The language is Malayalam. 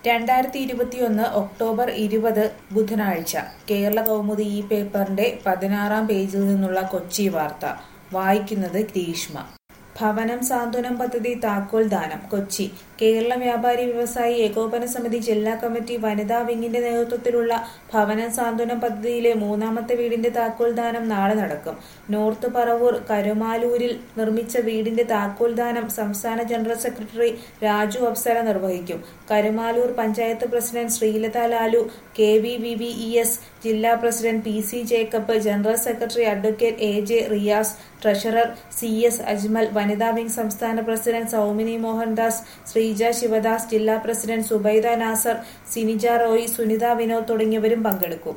രണ്ടായിരത്തി ഇരുപത്തിയൊന്ന് ഒക്ടോബർ ഇരുപത് ബുധനാഴ്ച കേരള കൗമുദി ഈ പേപ്പറിന്റെ പതിനാറാം പേജിൽ നിന്നുള്ള കൊച്ചി വാർത്ത വായിക്കുന്നത് ഗ്രീഷ്മ ഭവനം സാന്ത്വനം പദ്ധതി താക്കോൽ ദാനം കൊച്ചി കേരള വ്യാപാരി വ്യവസായി ഏകോപന സമിതി ജില്ലാ കമ്മിറ്റി വനിതാ വിങ്ങിന്റെ നേതൃത്വത്തിലുള്ള ഭവനം സാന്ത്വനം പദ്ധതിയിലെ മൂന്നാമത്തെ വീടിന്റെ താക്കോൽ ദാനം നാളെ നടക്കും നോർത്ത് പറവൂർ കരുമാലൂരിൽ നിർമ്മിച്ച വീടിന്റെ താക്കോൽ ദാനം സംസ്ഥാന ജനറൽ സെക്രട്ടറി രാജു അപ്സര നിർവഹിക്കും Karumalloor panchayat president Sreelatha Lalu K V V V E S ജില്ലാ president P C Jacob general secretary advocate A J Riyas treasurer C S Ajmal വനിതാ വിംഗ് സംസ്ഥാന പ്രസിഡന്റ് സൗമിനി മോഹൻദാസ് ശ്രീജ ശിവദാസ് ജില്ലാ പ്രസിഡന്റ് സുബൈദ നാസർ സിനിജ റോയ് സുനിത വിനോദ് തുടങ്ങിയവരും പങ്കെടുക്കും